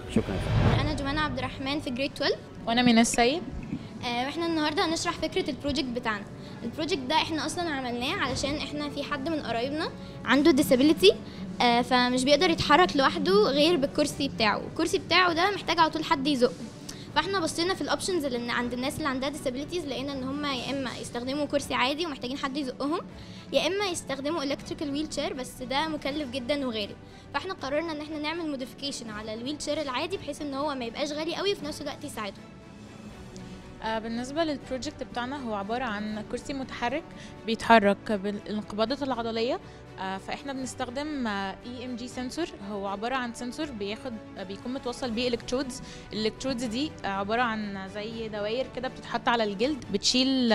شكرا انا جمانة عبد الرحمن في جريد 12 وانا من السيد آه، واحنا النهارده هنشرح فكره البروجكت بتاعنا البروجكت ده احنا اصلا عملناه علشان احنا في حد من قرايبنا عنده disability آه، فمش بيقدر يتحرك لوحده غير بالكرسي بتاعه الكرسي بتاعه ده محتاج على طول حد يزقه فاحنا بصينا في الاوبشنز اللي عند الناس اللي عندها disabilities لقينا ان هم يا اما يستخدموا كرسي عادي ومحتاجين حد يزقهم يا اما يستخدموا الكتريكال ويل تشير بس ده مكلف جدا وغالي فاحنا قررنا ان احنا نعمل موديفيكيشن على الويل تشير العادي بحيث ان هو ما يبقاش غالي قوي وفي نفس الوقت يساعدهم آه، بالنسبة للبروجكت بتاعنا هو عبارة عن كرسي متحرك بيتحرك بالانقباضات العضلية آه، فاحنا بنستخدم اي ام جي سنسور هو عبارة عن سنسور بياخد آه، بيكون متوصل بيه الكترودز الالكترودز دي آه، عبارة عن زي دواير كده بتتحط على الجلد بتشيل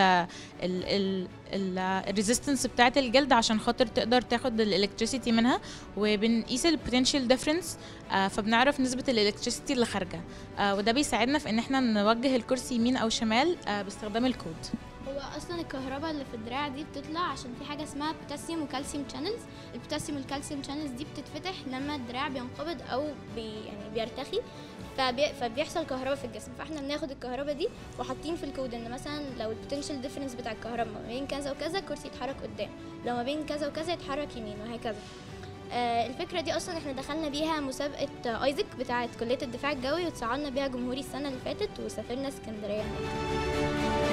الريزيستنس بتاعة الجلد عشان خاطر تقدر تاخد الالكتريسيتي منها وبنقيس البوتنشال ديفرنس فبنعرف نسبة الالكتريسيتي اللي خارجة آه، وده بيساعدنا في ان احنا نوجه الكرسي يمين او شمال آه، باستخدام الكود هو اصلا الكهرباء اللي في الدراع دي بتطلع عشان في حاجه اسمها بوتاسيوم وكالسيوم شانلز البوتاسيوم والكالسيوم شانلز دي بتتفتح لما الدراع بينقبض او بي يعني بيرتخي فبي فبيحصل كهرباء في الجسم فاحنا بناخد الكهرباء دي وحاطين في الكود ان مثلا لو البوتنشال ديفرنس بتاع الكهرباء ما بين كذا وكذا الكرسي يتحرك قدام لو ما بين كذا وكذا يتحرك يمين وهكذا آه الفكره دي اصلا احنا دخلنا بيها مسابقه ايزك بتاعه كليه الدفاع الجوي وتصعدنا بيها جمهوري السنه اللي فاتت وسافرنا اسكندريه هناك